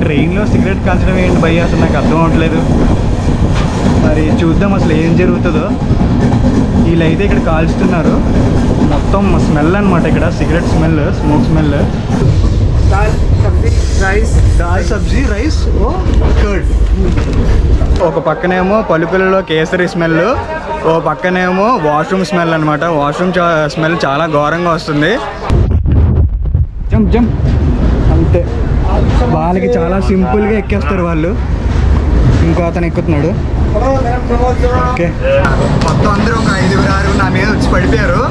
ట్రైన్లో సిగరెట్ కాల్చడం ఏంటి భయ్య అసలు నాకు అర్థం అవ్వట్లేదు మరి చూద్దాం అసలు ఏం జరుగుతుందో వీళ్ళైతే ఇక్కడ కాల్చుతున్నారు మొత్తం స్మెల్ అనమాట ఇక్కడ సిగరెట్ స్మెల్ స్మోక్ స్మెల్ दाल सब्जी राइस దాల్ సబ్జీ రైస్ ఓ కర్డ్ ఒక పక్కనేమో పలుకులలో కేసరి స్మెల్ ఓ పక్కనేమో వాష్రూమ్ స్మెల్ అనమాట వాష్రూమ్ స్మెల్ చాలా ఘోరంగా వస్తుంది జంప్ జంప్ అంతే వాళ్ళకి చాలా సింపుల్గా ఎక్కేస్తారు వాళ్ళు ఇంకో అతను ఎక్కుతున్నాడు ఓకే మొత్తం అందరూ ఒక ఐదుగురు ఆరు నా మీద వచ్చి పడిపోయారు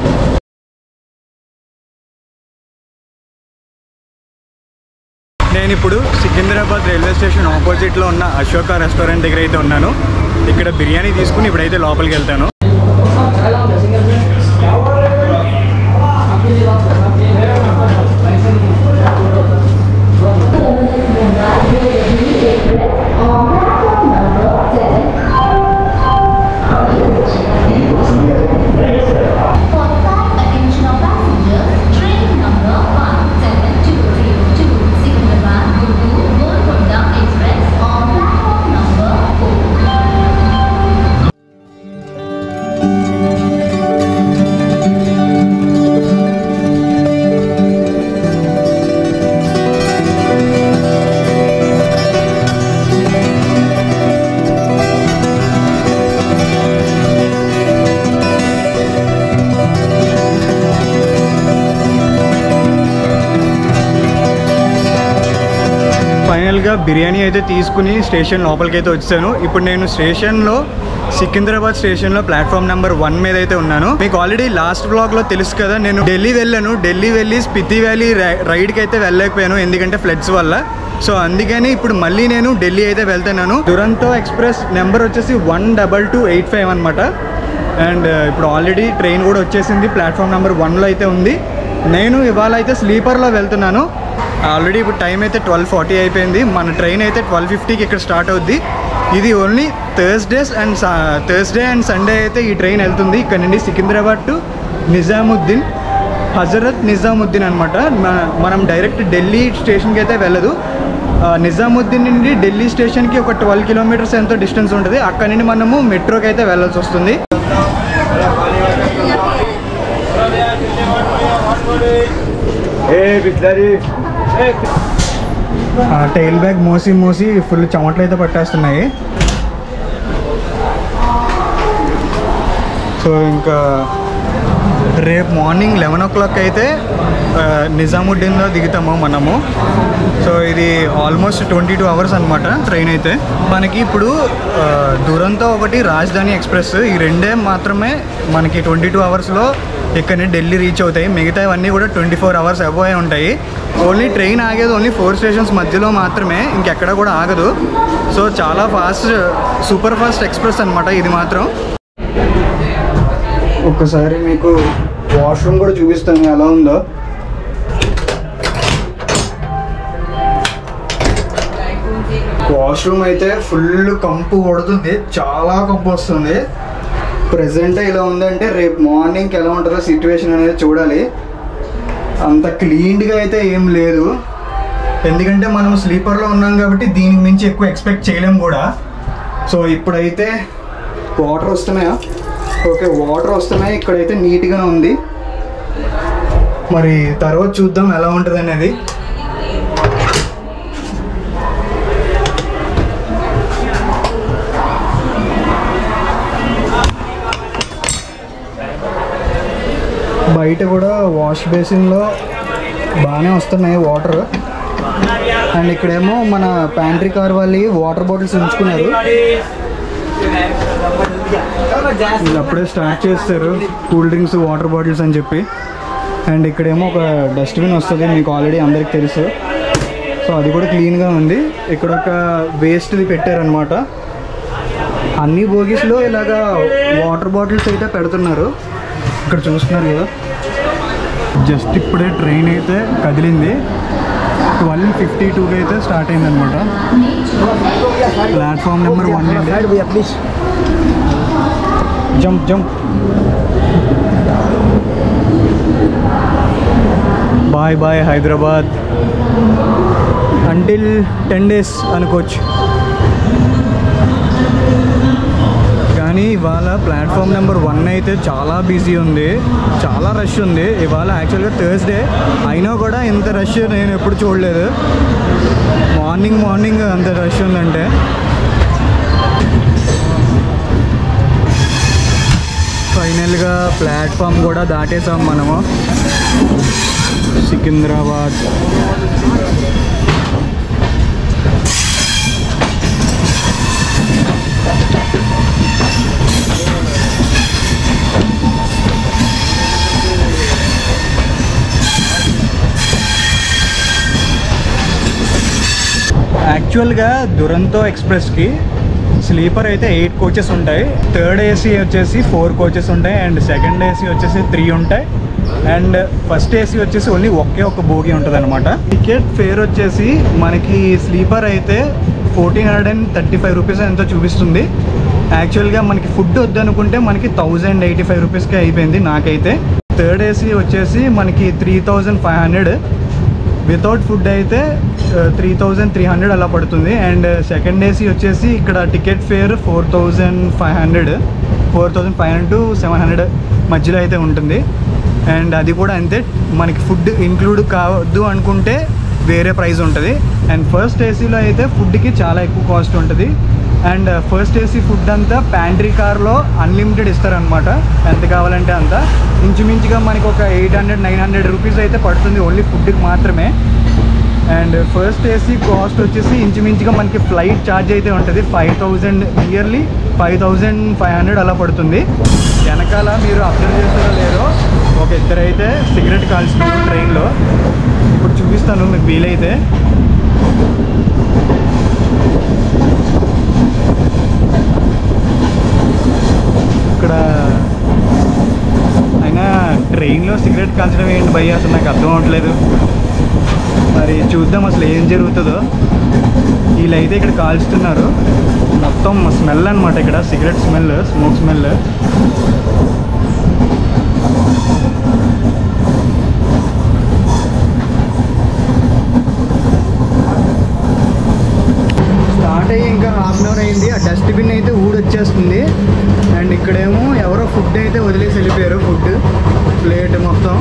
నేను ఇప్పుడు సికింద్రాబాద్ రైల్వే స్టేషన్ ఆపోజిట్లో ఉన్న అశోక రెస్టారెంట్ దగ్గర అయితే ఉన్నాను ఇక్కడ బిర్యానీ తీసుకుని ఇప్పుడైతే లోపలికి వెళ్తాను For the kind attention of passengers, train number 17202 Secunderabad Guru Golconda Express on platform number 4. ఫైనల్గా బిర్యానీ అయితే తీసుకుని స్టేషన్ లోపలికి అయితే వచ్చాను ఇప్పుడు నేను స్టేషన్లో సికింద్రాబాద్ స్టేషన్లో ప్లాట్ఫామ్ నెంబర్ వన్ మీద అయితే ఉన్నాను మీకు ఆల్రెడీ లాస్ట్ బ్లాగ్లో తెలుసు కదా నేను ఢిల్లీ వెళ్ళాను ఢిల్లీ వెళ్ళి స్పితి వ్యాలీ రై- రైడ్కి అయితే వెళ్ళలేకపోయాను ఎందుకంటే ఫ్లడ్స్ వల్ల సో అందుకని ఇప్పుడు మళ్ళీ నేను ఢిల్లీ అయితే వెళ్తున్నాను దురంతో ఎక్స్ప్రెస్ నెంబర్ వచ్చేసి one double two eight five అనమాట అండ్ ఇప్పుడు ఆల్రెడీ ట్రైన్ కూడా వచ్చేసింది ప్లాట్ఫామ్ నెంబర్ వన్లో అయితే ఉంది నేను ఇవాళ అయితే స్లీపర్లో వెళ్తున్నాను ఆల్రెడీ ఇప్పుడు టైం అయితే ట్వెల్వ్ ఫార్టీ అయిపోయింది మన ట్రైన్ అయితే ట్వెల్వ్ ఫిఫ్టీకి ఇక్కడ స్టార్ట్ అవుద్ది ఇది only Thursdays and Thursday and Sunday అయితే ఈ ట్రైన్ వెళ్తుంది ఇక్కడ నుండి సికింద్రాబాద్ టు నిజాముద్దీన్ హజరత్ నిజాముద్దీన్ అనమాట మనం డైరెక్ట్ ఢిల్లీ స్టేషన్కి అయితే వెళ్ళదు ఆ, నిజాముద్దీన్ నుండి ఢిల్లీ స్టేషన్కి ఒక ట్వెల్వ్ కిలోమీటర్స్ ఎంతో డిస్టెన్స్ ఉంటుంది అక్కడ నుండి మనము మెట్రోకి అయితే వెళ్ళాల్సి వస్తుంది టైల్ బ్యాగ్ మోసి మోసి ఫుల్ చెమటలు అయితే పట్టేస్తున్నాయి సో ఇంకా రేపు మార్నింగ్ లెవెన్ ఓ క్లాక్ అయితే ఆ, నిజాముద్దీన్లో దిగుతాము మనము సో ఇది ఆల్మోస్ట్ ట్వంటీ టూ అవర్స్ అనమాట ట్రైన్ అయితే మనకి ఇప్పుడు ఆ, దురంతో ఒకటి రాజధాని ఎక్స్ప్రెస్ ఈ రెండే మాత్రమే మనకి ట్వంటీ టూ అవర్స్లో ఇక్కడి నుంచి ఢిల్లీ రీచ్ అవుతాయి మిగతావన్నీ కూడా ట్వంటీ ఫోర్ అవర్స్ అబోయే ఉంటాయి ఓన్లీ ట్రైన్ ఆగేది ఓన్లీ ఫోర్ స్టేషన్స్ మధ్యలో మాత్రమే ఇంకెక్కడ కూడా ఆగదు సో చాలా ఫాస్ట్ సూపర్ ఫాస్ట్ ఎక్స్ప్రెస్ అనమాట ఇది మాత్రం ఒక్కసారి మీకు వాష్రూమ్ కూడా చూపిస్తాను ఎలా ఉందో వాష్రూమ్ అయితే ఫుల్ కంపు కొడుతుంది చాలా కంపు వస్తుంది ప్రజెంట్ ఇలా ఉందంటే రేపు మార్నింగ్కి ఎలా ఉంటుందో సిచ్యువేషన్ అనేది చూడాలి అంత క్లీన్గా అయితే ఏం లేదు ఎందుకంటే మనం స్లీపర్లో ఉన్నాం కాబట్టి దీనికి మించి ఎక్కువ ఎక్స్పెక్ట్ చేయలేం కూడా సో ఇప్పుడైతే వాటర్ వస్తున్నాయా ఓకే వాటర్ వస్తున్నాయి ఇక్కడైతే నీట్గా ఉంది మరి తర్వాత చూద్దాం ఎలా ఉంటుంది అనేది బయట కూడా వాష్ బేసిన్లో బాగానే వస్తున్నాయి వాటర్ అండ్ ఇక్కడేమో మన ప్యాంట్రీ కార్ వాళ్ళు వాటర్ బాటిల్స్ ఉంచుకున్నారు వీళ్ళు అప్పుడే స్టార్ట్ చేస్తారు కూల్ డ్రింక్స్ వాటర్ బాటిల్స్ అని చెప్పి అండ్ ఇక్కడేమో ఒక డస్ట్బిన్ వస్తుంది మీకు ఆల్రెడీ అందరికి తెలుసు సో అది కూడా క్లీన్గా ఉంది ఇక్కడ ఒక వేస్ట్ది పెట్టారనమాట అన్ని బోగీస్లో ఇలాగా వాటర్ బాటిల్స్ అయితే పెడుతున్నారు ఇక్కడ చూస్తున్నారు కదా జస్ట్ ఇప్పుడే ట్రైన్ అయితే కదిలింది ట్వెల్వ్ ఫిఫ్టీ టూకి అయితే స్టార్ట్ అయిందనమాట ప్లాట్ఫామ్ నెంబర్ వన్ నుండి please jump jump bye bye Hyderabad until ten days అనుకోవచ్చు కానీ ఇవాళ ప్లాట్ఫామ్ నెంబర్ వన్ అయితే చాలా బిజీ ఉంది చాలా రష్ ఉంది ఇవాళ యాక్చువల్గా థర్స్డే అయినా కూడా ఇంత రష్ నేను ఎప్పుడు చూడలేదు మార్నింగ్ మార్నింగ్ అంత రష్ ఉందంటే ఫైనల్గా ప్లాట్ఫామ్ కూడా దాటేసాం మనము సికింద్రాబాద్ యాక్చువల్గా దురంతో ఎక్స్ప్రెస్కి స్లీపర్ అయితే ఎయిట్ కోచెస్ ఉంటాయి థర్డ్ ఏసీ వచ్చేసి ఫోర్ కోచెస్ ఉంటాయి అండ్ సెకండ్ ఏసీ వచ్చేసి త్రీ ఉంటాయి అండ్ ఫస్ట్ ఏసీ వచ్చేసి ఓన్లీ ఒకే ఒక బోగి ఉంటుంది అనమాట టికెట్ ఫేర్ వచ్చేసి మనకి స్లీపర్ అయితే fourteen hundred and thirty five rupees ఎంతో చూపిస్తుంది యాక్చువల్గా మనకి ఫుడ్ వద్దనుకుంటే మనకి థౌజండ్ ఎయిటీ ఫైవ్ రూపీస్కి అయిపోయింది నాకైతే థర్డ్ ఏసీ వచ్చేసి మనకి three thousand five hundred without food అయితే త్రీ థౌజండ్ త్రీ హండ్రెడ్ అలా పడుతుంది అండ్ సెకండ్ ఏసీ వచ్చేసి ఇక్కడ ticket fare four thousand five hundred four thousand five hundred to seven hundred మధ్యలో అయితే ఉంటుంది అండ్ అది కూడా అంతే మనకి ఫుడ్ ఇంక్లూడ్ కావద్దు అనుకుంటే వేరే ప్రైస్ ఉంటుంది అండ్ ఫస్ట్ ఏసీలో అయితే ఫుడ్కి చాలా ఎక్కువ కాస్ట్ ఉంటుంది అండ్ ఫస్ట్ ఏసీ ఫుడ్ అంతా ప్యాంట్రీ కార్లో అన్లిమిటెడ్ ఇస్తారనమాట ఎంత కావాలంటే అంత ఇంచుమించుగా మనకి ఒక eight hundred nine hundred rupees అయితే పడుతుంది ఓన్లీ ఫుడ్కి మాత్రమే అండ్ ఫస్ట్ ఏసీ కాస్ట్ వచ్చేసి ఇంచుమించుగా మనకి ఫ్లైట్ ఛార్జ్ అయితే ఉంటుంది five thousand early five thousand five hundred అలా పడుతుంది వెనకాల మీరు అబ్జర్వ్ చేస్తారో లేదో ఒక ఇద్దరు అయితే సిగరెట్ కాల్చుతున్నారు ట్రైన్లో ఇప్పుడు చూపిస్తాను మీకు వీలైతే ఇక్కడ అయినా ట్రైన్లో సిగరెట్ కాల్చడం ఏంటి భయ్య అసలు నాకు అర్థం అవ్వట్లేదు మరి చూద్దాం అసలు ఏం జరుగుతుందో వీళ్ళైతే ఇక్కడ కాల్చుతున్నారు మొత్తం స్మెల్ అనమాట ఇక్కడ cigarette smell smoke smell start అయ్యి ఇంకా హాఫ్ అన్ అవర్ అయింది ఆ డస్ట్బిన్ అయితే ఊడొచ్చేస్తుంది అండ్ ఇక్కడేమో ఎవరో ఫుడ్ అయితే వదిలేసి వెళ్ళిపోయారు ఫుడ్ ప్లేట్ మొత్తం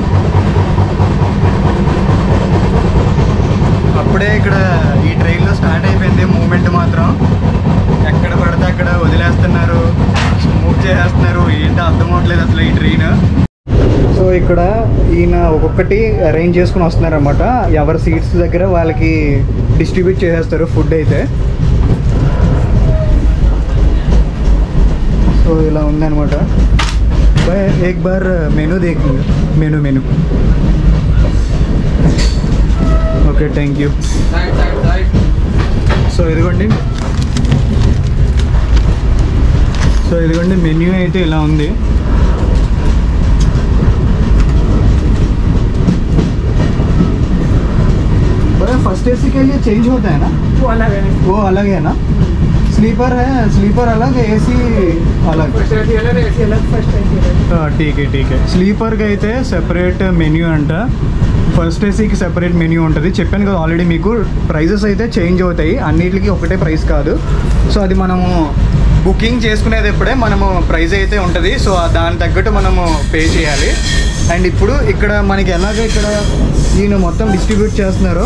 అప్పుడే ఇక్కడ ఈ ట్రైన్లో స్టార్ట్ అయిపోయింది మూమెంట్ మాత్రం ఎక్కడ పడితే అక్కడ వదిలేస్తున్నారు స్మూవ్ చేసేస్తున్నారు ఏంటో అర్థం అవ్వట్లేదు అసలు ఈ ట్రైన్ సో ఇక్కడ ఈయన ఒక్కొక్కటి అరేంజ్ చేసుకుని వస్తున్నారన్నమాట ఎవరి సీట్స్ దగ్గర వాళ్ళకి డిస్ట్రిబ్యూట్ చేసేస్తారు ఫుడ్ అయితే సో ఇలా ఉందన్నమాట भाई एक बार मेनू देख menu menu okay thank you Side, side, side. So ఇదిగోండి సో ఇదిగోండి మెన్యూ అయితే ఇలా ఉంది फर्स्ट एसी के लिए चेंज होता है ना वो अलग है वो अलग है ना स्लीपर है स्लीपर अलग एसी अलग फर्स्ट एसी अलग है एसी अलग फर्स्ट एसी अलग టీకే టీకే స్లీపర్కి అయితే సెపరేట్ మెన్యూ అంట ఫస్ట్ ఏసీకి సెపరేట్ మెన్యూ ఉంటుంది చెప్పాను కదా ఆల్రెడీ మీకు ప్రైజెస్ అయితే చేంజ్ అవుతాయి అన్నిటికీ ఒకటే ప్రైస్ కాదు సో అది మనము బుకింగ్ చేసుకునేది ఎప్పుడే మనము ప్రైస్ అయితే ఉంటుంది సో దాని తగ్గట్టు మనము పే చేయాలి అండ్ ఇప్పుడు ఇక్కడ మనకి ఎలాగ ఇక్కడ ఈయన మొత్తం డిస్ట్రిబ్యూట్ చేస్తున్నారు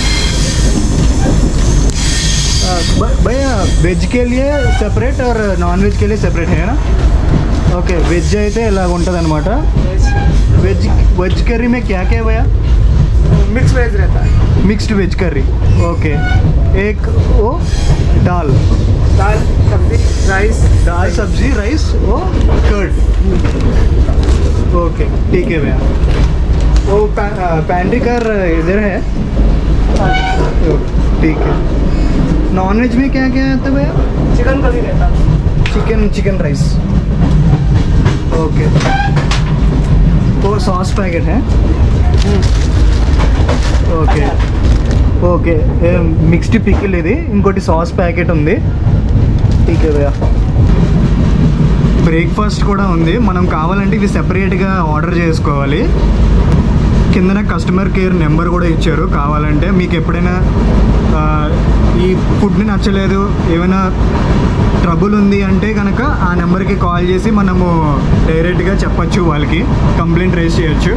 भ- भैया वेज के लिए सेपरेट और नॉन वेज के लिए सेपरेट है ना ఓకే వెజ్ అయితే ఇలాగ ఉంటుంది అనమాట వెజ్ వెజ్ కర్రీ में क्या क्या है भैया मिक्स वेज रहता है मिक्स्ड वेज करी ओके एक वो दाल दाल सब्जी राइस दाल सब्जी राइस वो कर्ड ओके ठीक है भैया वो पैंट्री कार इधर है ओके, ठीक है नॉन वेज में क्या क्या आता है भैया चिकन करी रहता है चिकन चिकन राइस ओके वो सॉस पैकेट है ఓకే ఓకే మిక్స్డ్ పికిల్ ఇది ఇంకోటి సాస్ ప్యాకెట్ ఉంది ఠీకే భయ్యా బ్రేక్ఫాస్ట్ కూడా ఉంది మనం కావాలంటే ఇవి సెపరేట్గా ఆర్డర్ చేసుకోవాలి కిందన కస్టమర్ కేర్ నెంబర్ కూడా ఇచ్చారు కావాలంటే మీకు ఎప్పుడైనా ఆ, ఈ ఫుడ్ని నచ్చలేదు ఏమైనా ట్రబుల్ ఉంది అంటే కనుక ఆ నెంబర్కి కాల్ చేసి మనము డైరెక్ట్గా చెప్పచ్చు వాళ్ళకి కంప్లైంట్ రేస్ చేయొచ్చు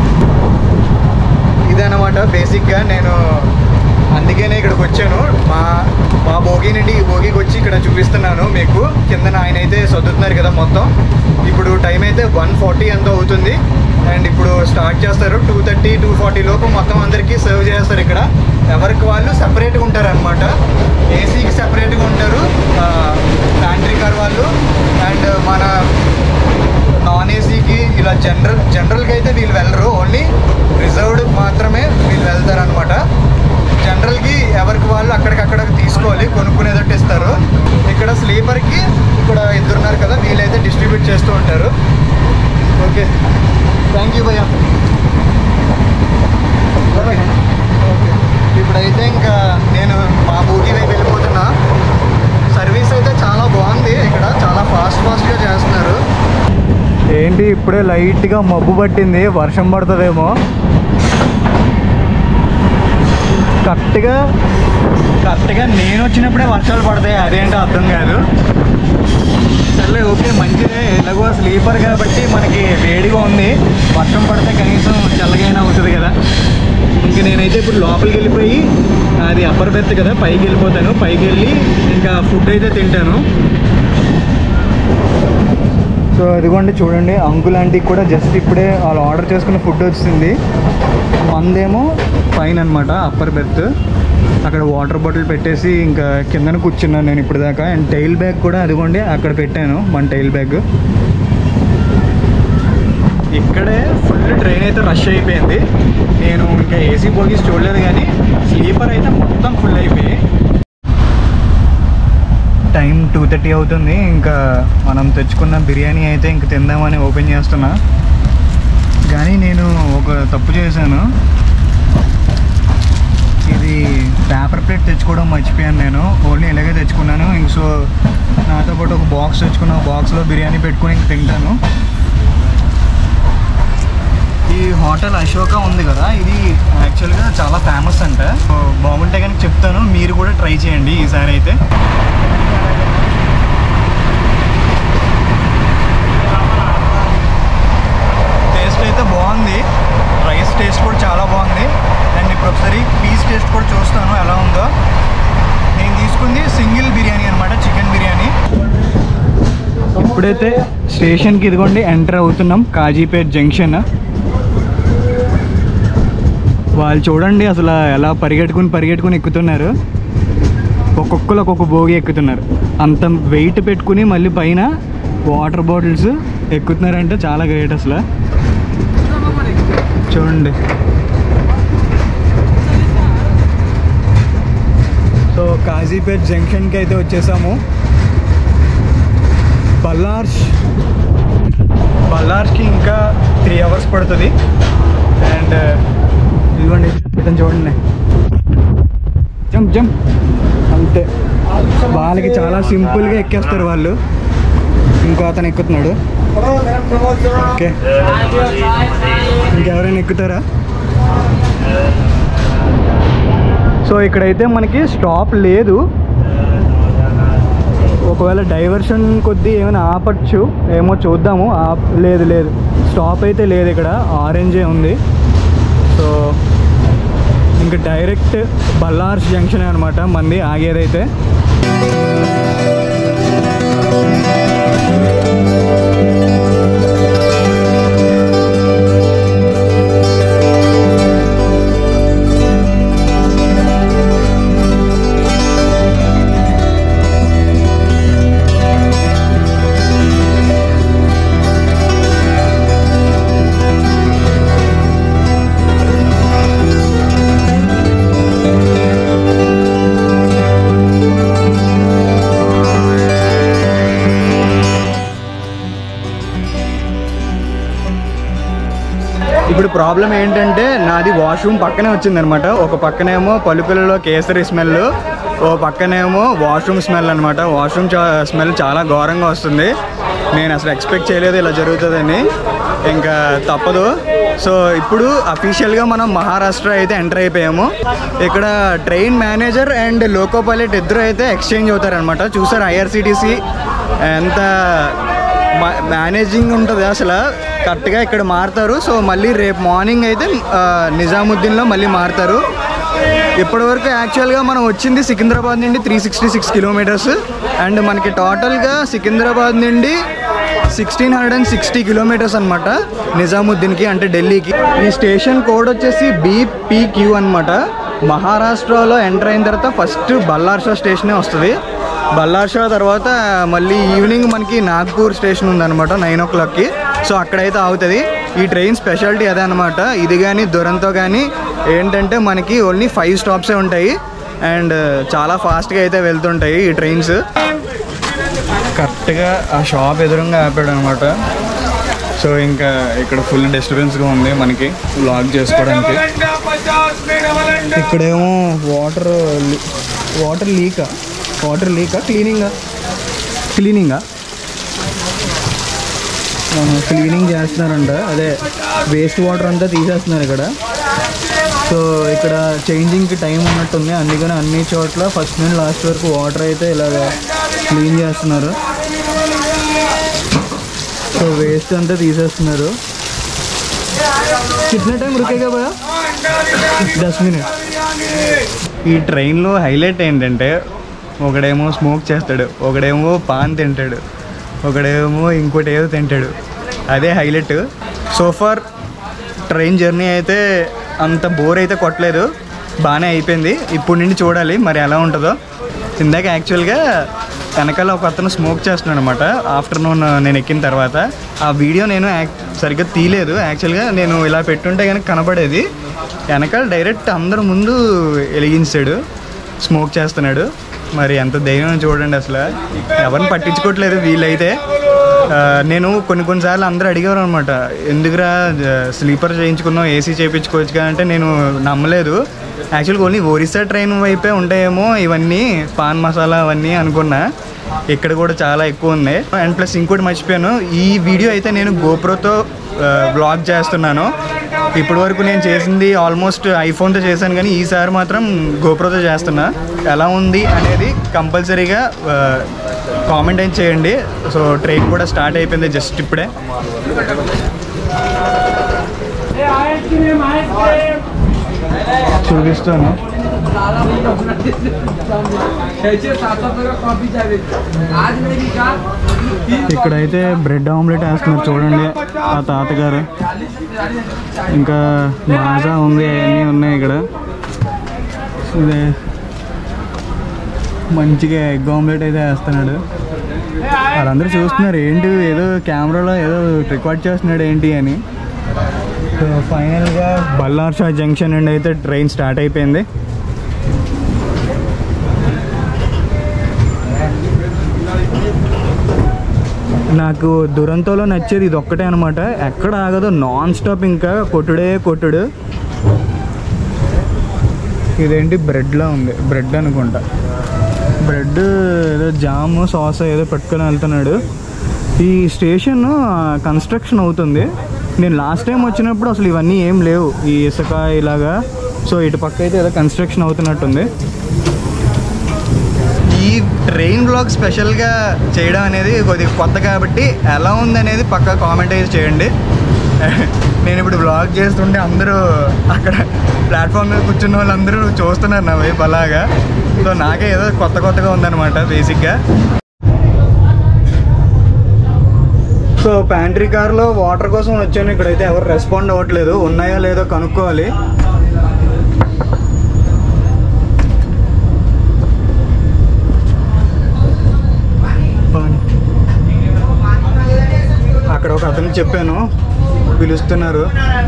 ఇదన్నమాట బేసిక్గా నేను అందుకనే ఇక్కడికి వచ్చాను మా మా భోగి నుండి ఈ భోగికి వచ్చి ఇక్కడ చూపిస్తున్నాను మీకు కిందన ఆయన అయితే సర్దుతున్నారు కదా మొత్తం ఇప్పుడు టైం అయితే వన్ ఫార్టీ ఎంతో అవుతుంది అండ్ ఇప్పుడు స్టార్ట్ చేస్తారు టూ థర్టీ టూ ఫార్టీ లోపు మొత్తం అందరికీ సర్వ్ చేస్తారు ఇక్కడ ఎవరికి వాళ్ళు సపరేట్గా ఉంటారు అనమాట ఏసీకి సపరేట్గా ఉంటారు ప్యాంట్రీ కార్ వాళ్ళు అండ్ మన నాన్ ఏసీకి ఇలా జనరల్ జనరల్గా అయితే వీళ్ళు వెళ్ళరు ఓన్లీ రిజర్వ్డ్ మాత్రమే వీళ్ళు వెళ్తారు అనమాట జనరల్కి ఎవరికి వాళ్ళు అక్కడికక్కడ తీసుకోవాలి కొనుక్కునేటట్టు ఇస్తారు ఇక్కడ స్లీపర్కి ఇక్కడ ఇద్దరున్నారు కదా వీళ్ళైతే డిస్ట్రిబ్యూట్ చేస్తూ ఉంటారు ఓకే థ్యాంక్ యూ భయ్యా ఇప్పుడైతే ఇంకా నేను మా ఊరికి వైపు వెళ్ళిపోతున్నా సర్వీస్ అయితే చాలా బాగుంది ఇక్కడ చాలా ఫాస్ట్ ఫాస్ట్గా చేస్తున్నారు ఏంటి ఇప్పుడే లైట్గా మబ్బు పట్టింది వర్షం పడుతుందేమో కరెక్ట్గా కరెక్ట్గా నేను వచ్చినప్పుడే వర్షాలు పడతాయి అదేంటో అర్థం కాదు సర్లే ఓకే మంచిదే ఎలాగో స్లీపర్ కాబట్టి మనకి వేడిగా ఉంది వర్షం పడితే కనీసం చల్లగైనా అవుతుంది కదా ఇంక నేనైతే ఇప్పుడు లోపలికి వెళ్ళిపోయి అది అప్పర్ బెర్త్ కదా పైకి వెళ్ళిపోతాను పైకి వెళ్ళి ఇంకా ఫుడ్ అయితే తింటాను సో అదిగోండి చూడండి అంకుల్ ఆంటీకి కూడా జస్ట్ ఇప్పుడే వాళ్ళు ఆర్డర్ చేసుకున్న ఫుడ్ వచ్చింది మందేమో పైన అనమాట అప్పర్ బెర్త్ అక్కడ వాటర్ బాటిల్ పెట్టేసి ఇంకా కిందన కూర్చున్నాను నేను ఇప్పుడు దాకా అండ్ టైల్ బ్యాగ్ కూడా అదిగోండి అక్కడ పెట్టాను మన టైల్ బ్యాగ్ ఇక్కడే ఫుల్ ట్రైన్ అయితే రష్ అయిపోయింది నేను ఇంకా ఏసీ బోగీస్ చూడలేదు కానీ స్లీపర్ అయితే మొత్తం ఫుల్ అయిపోయి టైం టూ థర్టీ అవుతుంది ఇంకా మనం తెచ్చుకున్న బిర్యానీ అయితే ఇంక తిందామని ఓపెన్ చేస్తున్నా కానీ నేను ఒక తప్పు చేశాను ఇది పేపర్ ప్లేట్ తెచ్చుకోవడం మర్చిపోయాను నేను ఓన్లీ ఇలాగే తెచ్చుకున్నాను ఇంక సో నాతో పాటు ఒక బాక్స్ తెచ్చుకున్న బాక్స్లో బిర్యానీ పెట్టుకుని ఇంక తింటాను ఈ హోటల్ అశోక ఉంది కదా ఇది యాక్చువల్గా చాలా ఫేమస్ అంట సో బాగుంటే కనుక చెప్తాను మీరు కూడా ట్రై చేయండి ఈసారి అయితే టేస్ట్ అయితే బాగుంది రైస్ టేస్ట్ కూడా చాలా బాగుంది అండ్ ఇప్పుడు ఒకసారి పీస్ టేస్ట్ కూడా చూస్తాను ఎలా ఉందో నేను తీసుకుంది సింగిల్ బిర్యానీ అనమాట చికెన్ బిర్యానీ ఇప్పుడైతే స్టేషన్కి ఇదిగోండి ఎంటర్ అవుతున్నాం కాజీపేట్ జంక్షన్ వాళ్ళు చూడండి అసలు ఎలా పరిగెట్టుకుని పరిగెట్టుకుని ఎక్కుతున్నారు ఒక్కొక్కరు ఒక్కొక్క భోగి ఎక్కుతున్నారు అంత వెయిట్ పెట్టుకుని మళ్ళీ పైన వాటర్ బాటిల్స్ ఎక్కుతున్నారంటే చాలా గ్రేట్ అసలు చూడండి సో కాజీపేట్ జంక్షన్కి అయితే వచ్చేసాము బల్లార్ష్ బల్లార్ష్కి ఇంకా త్రీ అవర్స్ పడుతుంది అండ్ ఇదిగోండి ఇతను చూడండి జంప్ జంప్ అంతే వాళ్ళకి చాలా సింపుల్గా ఎక్కేస్తారు వాళ్ళు ఇంకో అతను ఎక్కుతున్నాడు ఓకే ఇంకెవరైనా ఎక్కుతారా సో ఇక్కడైతే మనకి స్టాప్ లేదు ఒకవేళ డైవర్షన్ కొద్దీ ఏమైనా ఆపచ్చు ఏమో చూద్దాము ఆప్ లేదు లేదు స్టాప్ అయితే లేదు ఇక్కడ ఆరెంజే ఉంది సో ఇంకా డైరెక్ట్ బల్లార్స్ జంక్షన్ అనమాట మంది ఆగేదైతే ఇప్పుడు ప్రాబ్లం ఏంటంటే నాది వాష్రూమ్ పక్కనే వచ్చిందనమాట ఒక పక్కనేమో పలుకులలో కేసరి స్మెల్ ఓ పక్కనేమో వాష్రూమ్ స్మెల్ అనమాట వాష్రూమ్ స్మెల్ చాలా ఘోరంగా వస్తుంది నేను అసలు ఎక్స్పెక్ట్ చేయలేదు ఇలా జరుగుతుందని ఇంకా తప్పదు సో ఇప్పుడు అఫీషియల్గా మనం మహారాష్ట్ర అయితే ఎంటర్ అయిపోయాము ఇక్కడ train manager and loco pilot ఇద్దరు అయితే ఎక్స్చేంజ్ అవుతారనమాట చూసారు ఐఆర్సిటీసీ ఎంత మేనేజింగ్ ఉంటుంది అసలు కరెక్ట్గా ఇక్కడ మారుతారు సో మళ్ళీ రేపు మార్నింగ్ అయితే ఆ, నిజాముద్దీన్లో మళ్ళీ మారుతారు ఇప్పటివరకు యాక్చువల్గా మనం వచ్చింది సికింద్రాబాద్ నుండి three sixty six kilometres and మనకి టోటల్గా సికింద్రాబాద్ నుండి sixteen hundred and sixty kilometres అనమాట నిజాముద్దీన్కి అంటే ఢిల్లీకి ఈ స్టేషన్ కోడ్ వచ్చేసి బీపీక్యూ అనమాట మహారాష్ట్రలో ఎంటర్ అయిన తర్వాత ఫస్ట్ బల్లార్షా స్టేషనే వస్తుంది బల్లార్షా తర్వాత మళ్ళీ ఈవినింగ్ మనకి నాగ్పూర్ స్టేషన్ ఉందన్నమాట నైన్ ఓ క్లాక్కి సో అక్కడైతే ఆగుతుంది ఈ ట్రైన్ స్పెషాలిటీ అదే అనమాట ఇది కానీ దురంతో కానీ ఏంటంటే మనకి ఓన్లీ ఫైవ్ స్టాప్సే ఉంటాయి అండ్ చాలా ఫాస్ట్గా అయితే వెళ్తుంటాయి ఈ ట్రైన్స్ కరెక్ట్గా ఆ షాప్ ఎదురుగా ఆపాడు అనమాట సో ఇంకా ఇక్కడ ఫుల్ డిస్టర్బెన్స్గా ఉంది మనకి లాక్ చేసుకోవడానికి ఇక్కడేమో వాటర్ వాటర్ లీకా వాటర్ లీకా క్లీనింగా క్లీనింగా క్లీనింగ్ చేస్తున్నారంట అదే వేస్ట్ వాటర్ అంతా తీసేస్తున్నారు ఇక్కడ సో ఇక్కడ చేంజింగ్కి టైం ఉన్నట్టుంది అందుకని అన్ని చోట్ల ఫస్ట్ నుండి లాస్ట్ వరకు వాటర్ అయితే ఇలాగ క్లీన్ చేస్తున్నారు సో వేస్ట్ అంతా తీసేస్తున్నారు కిట్న టైం రుకేగా భయ దస్ మినిట్ ఈ ట్రైన్లో హైలైట్ ఏంటంటే ఒకడేమో స్మోక్ చేస్తాడు ఒకడేమో పాన్ తింటాడు ఒకడేమో ఇంకోటి ఏదో తింటాడు అదే హైలైట్ సోఫార్ ట్రైన్ జర్నీ అయితే అంత బోర్ అయితే కొట్టలేదు బాగానే అయిపోయింది ఇప్పుడు నుండి చూడాలి మరి ఎలా ఉంటుందో ఇందాక యాక్చువల్గా వెనకాల ఒక అతను స్మోక్ చేస్తున్నాడు అనమాట ఆఫ్టర్నూన్ నేను ఎక్కిన తర్వాత ఆ వీడియో నేను యాక్- సరిగ్గా తీయలేదు యాక్చువల్గా నేను ఇలా పెట్టుంటే కనుక కనపడేది వెనకాల డైరెక్ట్ అందరు ముందు వెలిగించాడు స్మోక్ చేస్తున్నాడు మరి ఎంత ధైర్యం చూడండి అసలు ఎవరిని పట్టించుకోవట్లేదు వీళ్ళైతే ఆ, నేను కొన్ని కొన్నిసార్లు అందరూ అడిగారు అనమాట ఎందుకురా స్లీపర్ చేయించుకున్నావు ఏసీ చేయించుకోవచ్చు కదా అంటే నేను నమ్మలేదు యాక్చువల్గా ఓన్లీ ఒరిస్సా ట్రైన్ వైపే ఉంటాయేమో ఇవన్నీ పాన్ మసాలా అవన్నీ అనుకున్నా ఇక్కడ కూడా చాలా ఎక్కువ ఉన్నాయి అండ్ ప్లస్ ఇంకోటి మర్చిపోయాను ఈ వీడియో అయితే నేను గోప్రోతో బ్లాగ్ చేస్తున్నాను ఇప్పటి వరకు నేను చేసింది ఆల్మోస్ట్ ఐఫోన్తో చేశాను కానీ ఈసారి మాత్రం గోప్రోతో చేస్తున్నా ఎలా ఉంది అనేది కంపల్సరీగా కామెంట్ అయితే చేయండి సో ట్రైన్ కూడా స్టార్ట్ అయిపోయింది జస్ట్ ఇప్పుడే చూపిస్తాను आज मेरी का ఇక్కడైతే బ్రెడ్ ఆమ్లెట్ వేస్తున్నారు చూడండి ఆ తాతగారు ఇంకా మాజా ఉంది అవన్నీ ఉన్నాయి ఇక్కడ ఇదే మంచిగా ఎగ్ ఆమ్లెట్ అయితే వేస్తున్నాడు వాళ్ళందరూ చూస్తున్నారు ఏంటి ఏదో కెమెరాలో ఏదో రికార్డ్ చేస్తున్నాడు ఏంటి అని సో ఫైనల్గా బల్లార్షా జంక్షన్ నుండి అయితే ట్రైన్ స్టార్ట్ అయిపోయింది నాకు దురంతోలో నచ్చేది ఇది ఒక్కటే అనమాట ఎక్కడ ఆగదు నాన్ స్టాప్ ఇంకా కొట్టుడే కొట్టుడు ఇదేంటి బ్రెడ్లా ఉంది బ్రెడ్ అనుకుంటా బ్రెడ్ ఏదో జామ్ సాస్ ఏదో పెట్టుకొని వెళ్తున్నాడు ఈ స్టేషన్ కన్స్ట్రక్షన్ అవుతుంది నేను లాస్ట్ టైం వచ్చినప్పుడు అసలు ఇవన్నీ ఏం లేవు ఈ ఇసుక ఇలాగా సో ఇటు పక్క అయితే ఏదో కన్స్ట్రక్షన్ అవుతున్నట్టుంది ఈ ట్రైన్ బ్లాగ్ స్పెషల్గా చేయడం అనేది కొద్దిగా కొత్త కాబట్టి ఎలా ఉంది అనేది పక్క కామెంట్ అయితే చేయండి నేను ఇప్పుడు బ్లాగ్ చేస్తుంటే అందరూ అక్కడ ప్లాట్ఫామ్ మీద కూర్చున్న వాళ్ళందరూ చూస్తున్నారు నా వైపు అలాగా సో నాకే ఏదో కొత్త కొత్తగా ఉందన్నమాట బేసిక్గా సో ప్యాంట్రీ కార్లో వాటర్ కోసం వచ్చాను ఇక్కడైతే ఎవరు రెస్పాండ్ అవ్వట్లేదు ఉన్నాయో లేదో కనుక్కోవాలి పానీ. అక్కడ ఒక అతనికి చెప్పాను పిలుస్తున్నారు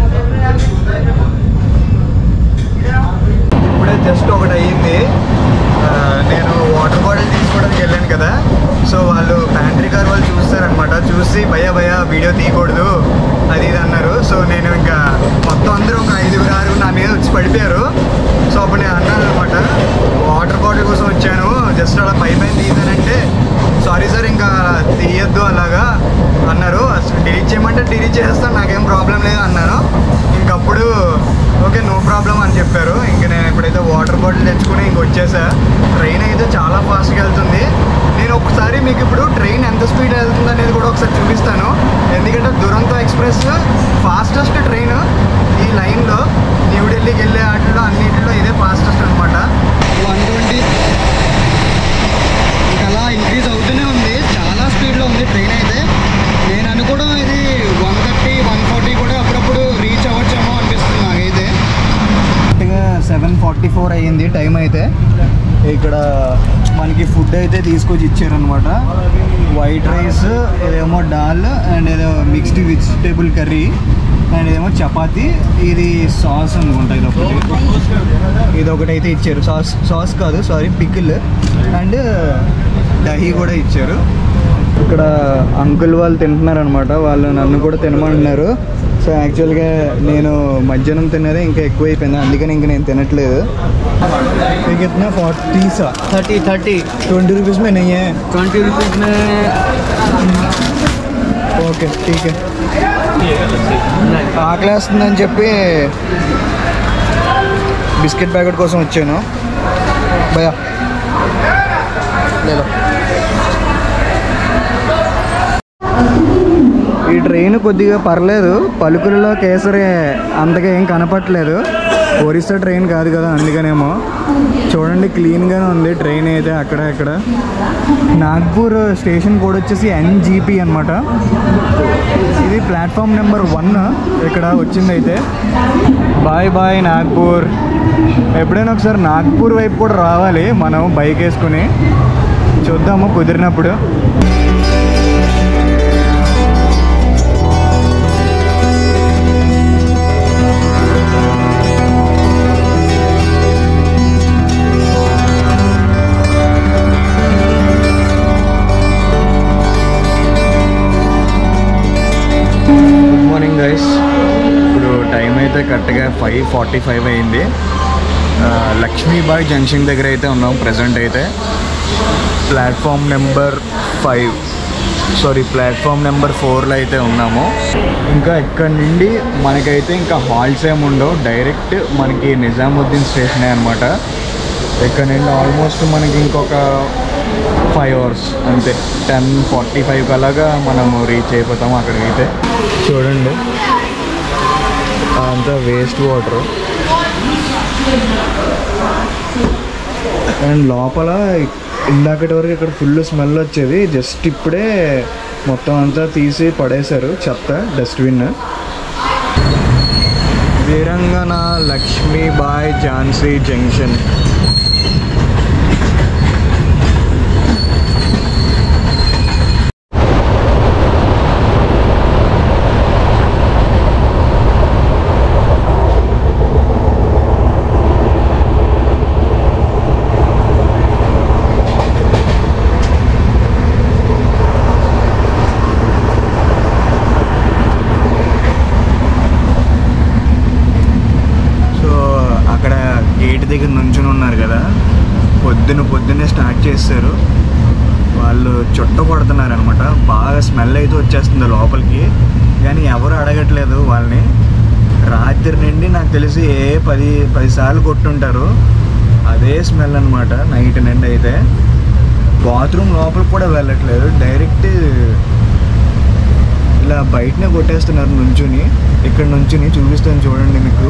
ఇప్పుడే జస్ట్ ఒకటి అయ్యింది ఆ, నేను వాటర్ బాటిల్ తీసుకోవడానికి వెళ్ళాను కదా సో వాళ్ళు ప్యాంట్రీ కార్ వాళ్ళు చూస్తారనమాట చూసి భయ భయ వీడియో తీయకూడదు అది ఇది అన్నారు సో నేను ఇంకా మొత్తం అందరూ ఒక ఐదుగురు ఆరుగురు నా మీద వచ్చి పడిపోయారు సో అప్పుడు నేను అన్నాను అనమాట వాటర్ బాటిల్ కోసం వచ్చాను జస్ట్ అలా పై పైన తీసానంటే సారీ సార్ ఇంకా తీయద్దు అలాగా అన్నారు అసలు డిలీట్ చేయమంటే డిలీట్ చేస్తాను నాకేం ప్రాబ్లం లేదు అన్నాను వచ్చేసా ట్రైన్ అయితే చాలా ఫాస్ట్గా వెళ్తుంది నేను ఒకసారి మీకు ఇప్పుడు ట్రైన్ ఎంత స్పీడ్ వెళ్తుంది అనేది కూడా ఒకసారి చూపిస్తాను ఎందుకంటే దురంతో ఎక్స్ప్రెస్ ఫాస్టెస్ట్ ట్రైన్ ఈ లైన్లో న్యూఢిల్లీకి వెళ్ళే వాటిలో అన్నింటిలో ఇదే ఫాస్టెస్ట్ అనమాట వన్ ట్వంటీ ఇంకా అలా ఇంక్రీజ్ అవుతూనే ఉంది చాలా స్పీడ్లో ఉంది ట్రైన్ అయితే నేను అనుకోవడం ఇది వన్ థర్టీ వన్ ఫార్టీ కూడా అప్పుడప్పుడు రీచ్ అవ్వచ్చేమో అనిపిస్తుంది నాకైతే కరెక్ట్గా సెవెన్ ఫార్టీ ఫోర్ అయ్యింది టైం అయితే ఇక్కడ మనకి ఫుడ్ అయితే తీసుకొచ్చి ఇచ్చారనమాట వైట్ రైస్ ఇదేమో దాల్ అండ్ ఏదో మిక్స్డ్ వెజిటేబుల్ కర్రీ అండ్ ఇదేమో చపాతి ఇది సాస్ అనుకుంటా ఇది ఒకటి ఇది ఒకటి అయితే ఇచ్చారు సాస్ సాస్ కాదు సారీ పికిల్ అండ్ దహీ కూడా ఇచ్చారు ఇక్కడ అంకుల్ వాళ్ళు తింటున్నారు అనమాట వాళ్ళు నన్ను కూడా తినమంటున్నారు సో యాక్చువల్గా నేను మధ్యాహ్నం తిన్నదే ఇంకా ఎక్కువ అయిపోయింది అందుకని ఇంకా నేను తినట్లేదు మీకు ఇतना फोर्टी सा थर्टी थर्टी ट्वेंटी रुपीज़ में नहीं है ट्वेंटी रुपीज़ में ఓకే ఠీక్ ఆకలేస్తుందని చెప్పి బిస్కెట్ ప్యాకెట్ కోసం వచ్చాను భయా లేలో ఈ ట్రైన్ కొద్దిగా పర్లేదు పలుకులలో కేసరి అంతగా ఏం కనపట్లేదు ఒరిస్సా ట్రైన్ కాదు కదా అందుకనేమో చూడండి క్లీన్గానే ఉంది ట్రైన్ అయితే అక్కడ ఇక్కడ నాగ్పూర్ స్టేషన్ కోడ్ వచ్చేసి ఎన్జీపీ అనమాట ఇది ప్లాట్ఫామ్ నెంబర్ వన్ ఇక్కడ వచ్చింది అయితే బాయ్ బాయ్ నాగ్పూర్ ఎప్పుడైనా ఒకసారి నాగ్పూర్ వైపు కూడా రావాలి మనం బైక్ వేసుకుని చూద్దాము కుదిరినప్పుడు గుడ్ మార్నింగ్ గైస్ ఇప్పుడు టైం అయితే కరెక్ట్గా ఫైవ్ ఫార్టీ ఫైవ్ అయింది ఆ, లక్ష్మీబాయ్ జంక్షన్ దగ్గర అయితే ఉన్నాం ప్రజెంట్ అయితే platform number five sorry platform number ఫోర్లో అయితే ఉన్నాము ఇంకా ఇక్కడ నుండి మనకైతే ఇంకా హాల్స్ ఏమి ఉండవు డైరెక్ట్ మనకి నిజాముద్దీన్ స్టేషనే అనమాట ఇక్కడ నుండి ఆల్మోస్ట్ మనకి ఇంకొక ఫైవ్ అవర్స్ అంతే టెన్ ఫార్టీ ఫైవ్ అలాగా మనము రీచ్ అయిపోతాము అక్కడికి అయితే చూడండి అంతా వేస్ట్ వాటర్ అండ్ లోపల ఇందాకటి వరకు ఇక్కడ ఫుల్ స్మెల్ వచ్చేది జస్ట్ ఇప్పుడే మొత్తం అంతా తీసి పడేశారు చెత్త dustbin Veerangana Lakshmibai Jhansi junction so అక్కడ గేట్ దగ్గర నుంచుని ఉన్నారు కదా పొద్దున పొద్దున్నే స్టార్ట్ చేస్తారు వాళ్ళు చుట్ట కొడుతున్నారు అనమాట బాగా స్మెల్ అయితే వచ్చేస్తుంది లోపలికి కానీ ఎవరు అడగట్లేదు వాళ్ళని రాత్రి నుండి నాకు తెలిసి ఏ పది పది సార్లు కొట్టుంటారు అదే స్మెల్ అనమాట నైట్ నుండి అయితే బాత్రూమ్ లోపలికి కూడా వెళ్ళట్లేదు డైరెక్ట్ ఇలా బయటనే కొట్టేస్తున్నారు నుంచుని ఇక్కడ నుంచుని చూపిస్తాను చూడండి మీకు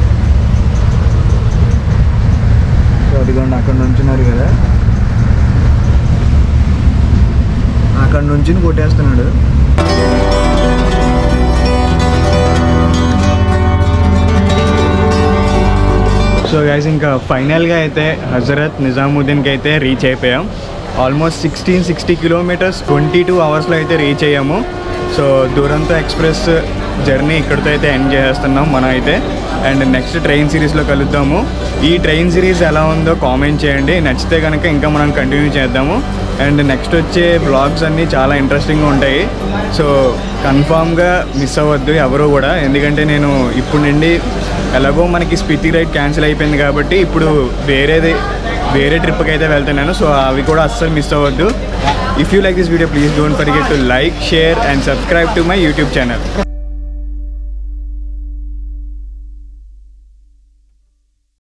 సో అదిగోండి అక్కడ నుంచున్నారు కదా అక్కడ నుంచి కొట్టేస్తున్నాడు సో గైస్ ఇంకా ఫైనల్గా అయితే హజరత్ నిజాముద్దీన్కి అయితే రీచ్ అయిపోయాం almost sixteen sixty kilometres twenty two అవర్స్లో అయితే రీచ్ అయ్యాము సో దూరంతో ఎక్స్ప్రెస్ జర్నీ ఇక్కడితో అయితే ఎండ్ చేసేస్తున్నాం మనం అయితే అండ్ నెక్స్ట్ ట్రైన్ సిరీస్లో కలుద్దాము ఈ ట్రైన్ సిరీస్ ఎలా ఉందో కామెంట్ చేయండి నచ్చితే కనుక ఇంకా మనం కంటిన్యూ చేద్దాము అండ్ నెక్స్ట్ వచ్చే బ్లాగ్స్ అన్నీ చాలా ఇంట్రెస్టింగ్గా ఉంటాయి సో కన్ఫామ్గా మిస్ అవ్వద్దు ఎవరు కూడా ఎందుకంటే నేను ఇప్పుడు నుండి ఎలాగో మనకి స్పితి రైడ్ క్యాన్సిల్ అయిపోయింది కాబట్టి ఇప్పుడు వేరేది వేరే ట్రిప్కి అయితే వెళ్తున్నాను సో అవి కూడా అస్సలు మిస్ అవ్వద్దు if you like this video please don't forget to like share and subscribe to my YouTube channel